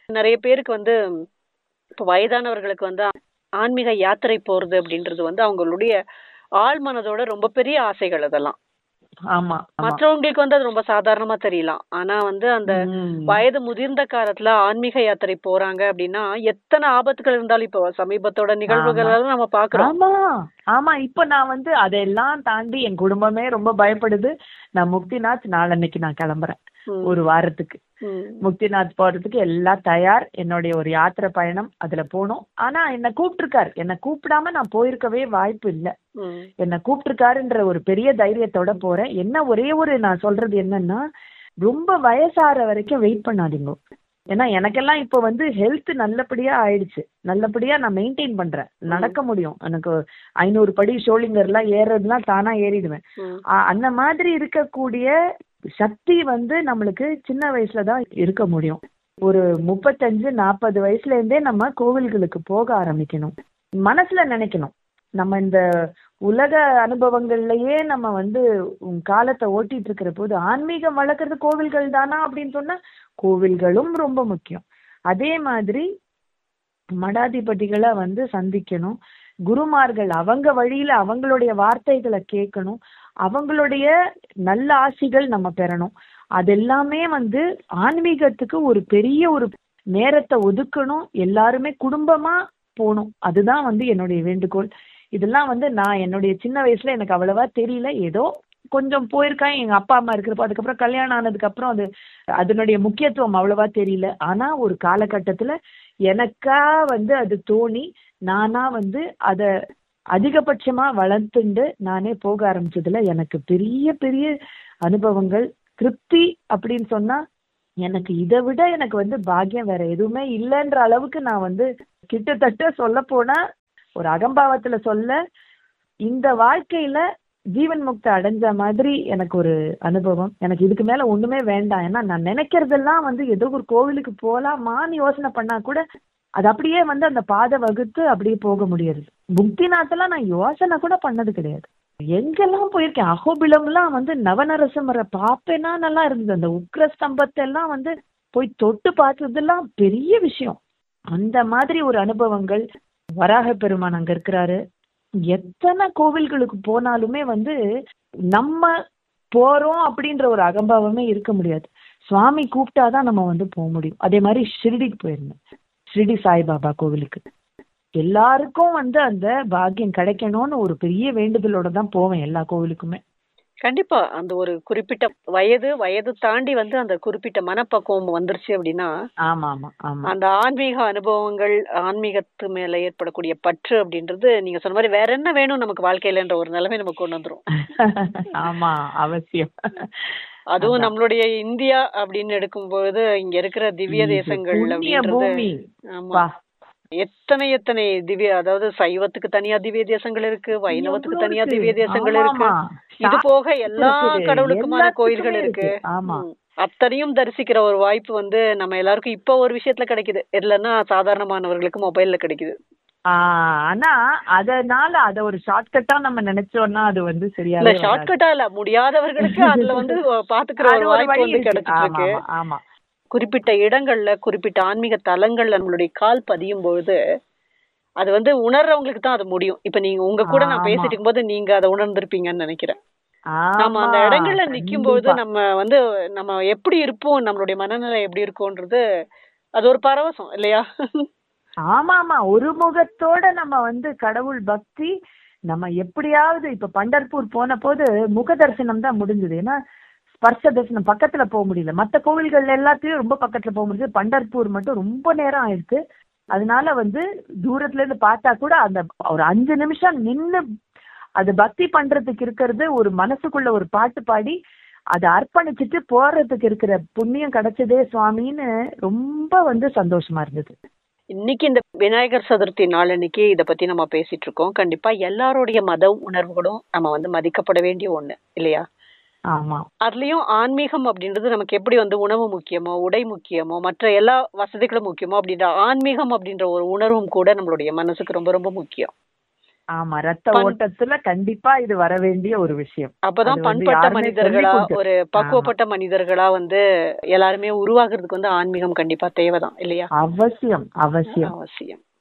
நிறைய பேருக்கு வந்து இப்போ வயதானவர்களுக்கு வந்து ஆன்மீக யாத்திரை போறது அப்படின்றது வந்து அவங்களுடைய ஆழ்மனதோட ரொம்ப பெரிய ஆசைகள் அதெல்லாம் ஆமா ஆமா மற்றவங்களுக்கு வந்து அது ரொம்ப சாதாரணமா தெரியலாம் ஆனா வந்து அந்த ம். வயது முதிர்ந்த காலத்துல ஆன்மீக யாத்திரை போறாங்க அப்படின்னா எத்தனை ஆபத்துகள் இருந்தாலும் இப்போ சமீபத்தோட நிகழ்வுகள் ஆமா. எல்லாம் நம்ம பாக்குறோம் ஆமா ஆமா இப்ப நான் வந்து அதெல்லாம் தாண்டி என் குடும்பமே ரொம்ப பயப்படுது நான் முக்திநாத் நாளன்னைக்கு நான் கிளம்புறேன் ம், ஒரு வாரத்துக்கு ம், முக்திநாத் போறதுக்கு எல்லாம் தயார் என்னுடைய ஒரு யாத்திரை பயணம் அதுல போகணும் ஆனா என்ன கூப்பிட்டிருக்காரு என்ன கூப்பிடாம நான் போயிருக்கவே வாய்ப்பு இல்ல ம், என்ன கூப்பிட்டிருக்காருன்ற ஒரு பெரிய தைரியத்தோட போறேன் என்ன ஒரே ஒரு நான் சொல்றது என்னன்னா ரொம்ப வயசாற வரைக்கும் வெயிட் பண்ணாதீங்க ஏன்னா எனக்கெல்லாம் இப்போ வந்து ஹெல்த் நல்லபடியா ஆயிடுச்சு நல்லபடியா நான் மெயின்டைன் பண்றேன் நடக்க முடியும் எனக்கு ஐநூறு படி ஷோலிங்கர்லாம் ஏறுறதுலாம் தானா ஏறிடுவேன் ம், ஆ- அந்த மாதிரி இருக்கக்கூடிய சக்தி வந்து நம்மளுக்கு சின்ன வயசுல தான் இருக்க முடியும் ஒரு முப்பத்தஞ்சு நாற்பது வயசுல இருந்தே நம்ம கோவில்களுக்கு போக ஆரம்பிக்கணும் மனசுல நினைக்கணும் நம்ம இந்த உலக அனுபவங்கள்லயே நம்ம வந்து உம் காலத்தை ஓட்டிட்டு இருக்கிற போது ஆன்மீகம் வளர்க்கறது கோவில்கள் தானா அப்படின்னு சொன்னா கோவில்களும் ரொம்ப முக்கியம் அதே மாதிரி மடாதிபதிகளை வந்து சந்திக்கணும் குருமார்கள் அவங்க வழியில அவங்களுடைய வார்த்தைகளை கேட்கணும் அவங்களுடைய நல்ல ஆசிகள் நம்ம பெறணும் அதெல்லாமே வந்து ஆன்மீகத்துக்கு ஒரு பெரிய ஒரு நேரத்தை ஒதுக்கணும் எல்லாருமே குடும்பமா போகணும் அதுதான் வந்து என்னுடைய வேண்டுகோள் இதெல்லாம் வந்து நான் என்னுடைய சின்ன வயசுல எனக்கு அவ்வளவா தெரியல ஏதோ கொஞ்சம் போயிருக்கேன் எங்க அப்பா அம்மா இருக்கிறப்ப அதுக்கப்புறம் கல்யாணம் ஆனதுக்கு அப்புறம் அது அதனுடைய முக்கியத்துவம் அவ்வளவா தெரியல ஆனா ஒரு காலகட்டத்துல எனக்கா வந்து அது தோணி நானா வந்து அத அதிகபட்சமா வளர்த்துண்டு நானே போக ஆரம்பிச்சதுல எனக்கு பெரிய பெரிய அனுபவங்கள் திருப்தி அப்படின்னு சொன்னா எனக்கு இதை விட எனக்கு வந்து பாக்கியம் வேற எதுவுமே இல்லைன்ற அளவுக்கு நான் வந்து கிட்டத்தட்ட சொல்ல போனா ஒரு அகம்பாவத்துல சொல்ல இந்த வாழ்க்கையில ஜீவன் முக்தி அடைஞ்ச மாதிரி எனக்கு ஒரு அனுபவம் எனக்கு இதுக்கு மேல ஒண்ணுமே வேண்டாம் ஏன்னா நான் நினைக்கிறதெல்லாம் வந்து ஏதோ ஒரு கோவிலுக்கு போலாமான்னு யோசனை பண்ணா கூட அது அப்படியே வந்து அந்த பாதை வகுத்து அப்படியே போக முடியாது முக்திநாத்தெல்லாம் நான் யோசனை கூட பண்ணது கிடையாது எங்கெல்லாம் போயிருக்கேன் அகோபிலம்லாம் வந்து நவநரசிம்மரை பார்ப்பேனா நல்லா இருந்தது அந்த உக்ர ஸ்தம்பத்தை எல்லாம் வந்து போய் தொட்டு பார்த்ததெல்லாம் பெரிய விஷயம் அந்த மாதிரி ஒரு அனுபவங்கள் வராக பெருமான் அங்க இருக்கிறாரு எத்தனை கோவில்களுக்கு போனாலுமே வந்து நம்ம போறோம் அப்படின்ற ஒரு அகம்பாவமே இருக்க முடியாது சுவாமி கூப்பிட்டாதான் நம்ம வந்து போக முடியும் அதே மாதிரி ஷிரடிக்கு போயிருந்தேன் ஷிரடி சாய்பாபா கோவிலுக்கு எல்லாருக்கும் வந்து அந்த பாக்கியம் கிடைக்கணும்னு ஒரு பெரிய வேண்டுதலோட தான் போவேன் எல்லா கோவிலுக்குமே கண்டிப்பா அந்த ஒரு குறிப்பிட்ட வயது வயது தாண்டி வந்து அந்த குறிப்பிட்ட மனப்பக்குவம் வந்துருச்சு அப்படின்னா ஆமா ஆமா ஆமா அந்த ஆன்மீக அனுபவங்கள் ஆன்மீகத்து மேல ஏற்படக்கூடிய பற்று அப்படின்றது நீங்க சொன்ன மாதிரி வேற என்ன வேணும் நமக்கு வாழ்க்கையிலன்ற ஒரு நிலைமை நமக்கு கொண்டு வந்துரும் ஆமா அவசியம் அதுவும் அதான். நம்மளுடைய இந்தியா அப்படின்னு எடுக்கும்போது இங்க இருக்கிற திவ்ய தேசங்கள் புண்ணிய அப்படின்றது பூமி ஆமா பா எத்தனை எத்தனை திவ்ய அதாவது சைவத்துக்கு தனியா திவ்ய தேசங்கள் இருக்கு வைணவத்துக்கு எவ்வளவு தனியா இருக்கு. திவ்ய தேசங்கள் ஆமா, இருக்கு ஆமா. இது போக எல்லா இருக்குது. கடவுளுக்குமான எல்லாத்துக்குமே கோயில்கள் இருக்கு ஆமா ம். அத்தனையும் தரிசிக்கிற ஒரு வாய்ப்பு வந்து நம்ம எல்லாருக்கும் இப்ப ஒரு விஷயத்துல கிடைக்குது இல்லன்னா சாதாரணமானவர்களுக்கு மொபைல்ல கிடைக்குது ஆஹ் ஆனா அதனால அத ஒரு ஷார்ட்கட்டா நம்ம நினைச்சோம்னா அது வந்து இல்ல சரியாவே வராது. ஷார்ட்கட்டா இல்ல முடியாதவர்களுக்கு அதுல வந்து பாத்துக்கிற அது ஒரு ஒரு வாய்ப்பு வழி வந்து இருக்கு. கிடைச்சிட்டு ஆமா, இருக்கு ஆமா, ஆமா குறிப்பிட்ட இடங்கள்ல குறிப்பிட்ட ஆன்மீக தலங்கள்ல நம்மளுடைய கால் பதியும் பொழுது அது வந்து உணர்றவங்களுக்கு தான் அது முடியும் இப்ப நீங்க உங்க கூட நான் ஆமா. பேசிட்டு இருக்கும்போது நீங்க அதை உணர்ந்திருப்பீங்கன்னு நினைக்கிறேன் நம்ம அந்த ஆமா, இடங்கள்ல நிக்கும் போது கண்டிப்பா. நம்ம வந்து நம்ம எப்படி இருப்போம் நம்மளுடைய மனநிலை எப்படி இருக்கும்ன்றது அது ஒரு பரவசம் இல்லையா ஆமா ஆமா ஒரு முகத்தோட நம்ம வந்து கடவுள் பக்தி நம்ம எப்படியாவது இப்ப பண்டர்பூர் போன போது முக தரிசனம் தான் முடிஞ்சது ஏன்னா ஸ்பர்ச தரிசனம் பக்கத்துல போக முடியல மத்த கோவில்கள் எல்லாத்தையும் ரொம்ப பக்கத்துல போக முடிஞ்சது பண்டர்பூர் மட்டும் ரொம்ப நேரம் ஆயிடுச்சு அதனால வந்து தூரத்துல இருந்து பார்த்தா கூட அந்த ஒரு அஞ்சு நிமிஷம் நின்னு அது பக்தி பண்றதுக்கு இருக்கிறது ஒரு மனசுக்குள்ள ஒரு பாட்டு பாடி அதை அர்ப்பணிச்சுட்டு போறதுக்கு இருக்கிற புண்ணியம் கிடைச்சதே சுவாமின்னு ரொம்ப வந்து சந்தோஷமா இருந்தது இன்னைக்கு இந்த விநாயகர் சதுர்த்தி நாள் அன்னைக்கு இத பத்தி நம்ம பேசிட்டு இருக்கோம் கண்டிப்பா எல்லாருடைய மத உணர்வுகளும் நம்ம வந்து மதிக்கப்பட வேண்டிய ஒண்ணு இல்லையா ஆமா அதுலயும் ஆன்மீகம் அப்படின்றது நமக்கு எப்படி வந்து உணவு முக்கியமோ உடை முக்கியமோ மற்ற எல்லா வசதிகளும் முக்கியமோ அப்படின்ற ஆன்மீகம் அப்படின்ற ஒரு உணர்வும் கூட நம்மளுடைய மனசுக்கு ரொம்ப ரொம்ப முக்கியம் ஆமா ரத்த பண்- ஓட்டத்துல கண்டிப்பா இது வர வேண்டிய ஒரு விஷயம் அப்பதான் அது வந்து பண்பட்ட யாருமே மனிதர்களா சொல்லிக் கொடுக்க- ஒரு பக்குவப்பட்ட மனிதர்களா வந்து எல்லாருமே உருவாகுறதுக்கு வந்து ஆன்மீகம் கண்டிப்பா தேவைதான் இல்லையா அவசியம் அவசியம் அவசியம்